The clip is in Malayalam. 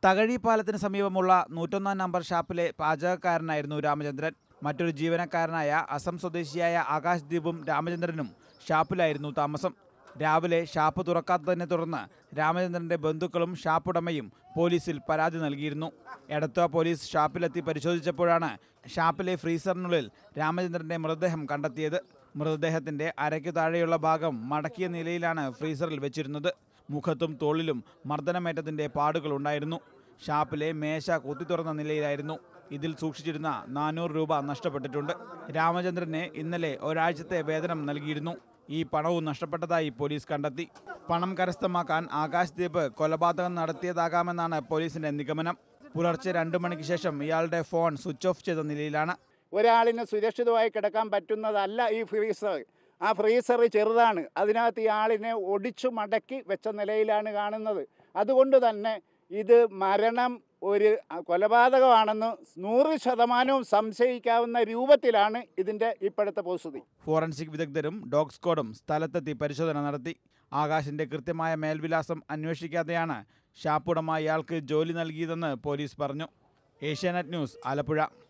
തകഴി പാലത്തിന് സമീപമുള്ള നൂറ്റൊന്നാം നമ്പർ ഷാപ്പിലെ പാചകക്കാരനായിരുന്നു രാമചന്ദ്രൻ മറ്റൊരു ജീവനക്കാരനായ അസം സ്വദേശിയായ ആകാശ് ദീപും രാമചന്ദ്രനും ഷാപ്പിലായിരുന്നു താമസം രാവിലെ ഷാപ്പ് തുറക്കാത്തതിനെ തുടർന്ന് രാമചന്ദ്രന്റെ ബന്ധുക്കളും ഷാപ്പുടമയും പോലീസിൽ പരാതി നൽകിയിരുന്നു എടത്വ പോലീസ് ഷാപ്പിലെത്തി പരിശോധിച്ചപ്പോഴാണ് ഷാപ്പിലെ ഫ്രീസറിനുള്ളിൽ രാമചന്ദ്രന്റെ മൃതദേഹം കണ്ടെത്തിയത് മൃതദേഹത്തിന്റെ അരയ്ക്കു താഴെയുള്ള ഭാഗം മടക്കിയ നിലയിലാണ് ഫ്രീസറിൽ വെച്ചിരുന്നത് മുഖത്തും തോളിലും മർദ്ദനമേറ്റതിന്റെ പാടുകളുണ്ടായിരുന്നു ഷാപ്പിലെ മേശ കുത്തിത്തുറന്ന നിലയിലായിരുന്നു ഇതിൽ സൂക്ഷിച്ചിരുന്ന നാനൂറ് രൂപ നഷ്ടപ്പെട്ടിട്ടുണ്ട് രാമചന്ദ്രന് ഇന്നലെ ഒരാഴ്ചത്തെ വേതനം നൽകിയിരുന്നു ഈ പണവും നഷ്ടപ്പെട്ടതായി പോലീസ് കണ്ടെത്തി പണം കരസ്ഥമാക്കാൻ ആകാശ് ദീപ് കൊലപാതകം നടത്തിയതാകാമെന്നാണ് പോലീസിന്റെ നിഗമനം പുലർച്ചെ രണ്ടു മണിക്ക് ശേഷം ഇയാളുടെ ഫോൺ സ്വിച്ച് ഓഫ് ചെയ്ത നിലയിലാണ് ഒരാളിന് സുരക്ഷിതമായി കിടക്കാൻ പറ്റുന്നതല്ല ഈ ഫ്രീസർ ആ ഫ്രീസർ ചെറുതാണ് അതിനകത്ത് ഈ ആളിനെ ഒടിച്ചു മടക്കി വെച്ച നിലയിലാണ് കാണുന്നത് അതുകൊണ്ട് തന്നെ ഇത് മരണം ഒരു കൊലപാതകമാണെന്ന് നൂറ് ശതമാനവും സംശയിക്കാവുന്ന രൂപത്തിലാണ് ഇതിൻ്റെ ഇപ്പോഴത്തെ പോസ്തുതി ഫോറൻസിക് വിദഗ്ധരും ഡോഗ് സ്ക്വാഡും സ്ഥലത്തെത്തി പരിശോധന നടത്തി ആകാശിന്റെ കൃത്യമായ മേൽവിലാസം അന്വേഷിക്കാതെയാണ് ഷാപ്പുടമ ഇയാൾക്ക് ജോലി നൽകിയതെന്ന് പോലീസ് പറഞ്ഞു ഏഷ്യാനെറ്റ് ന്യൂസ് ആലപ്പുഴ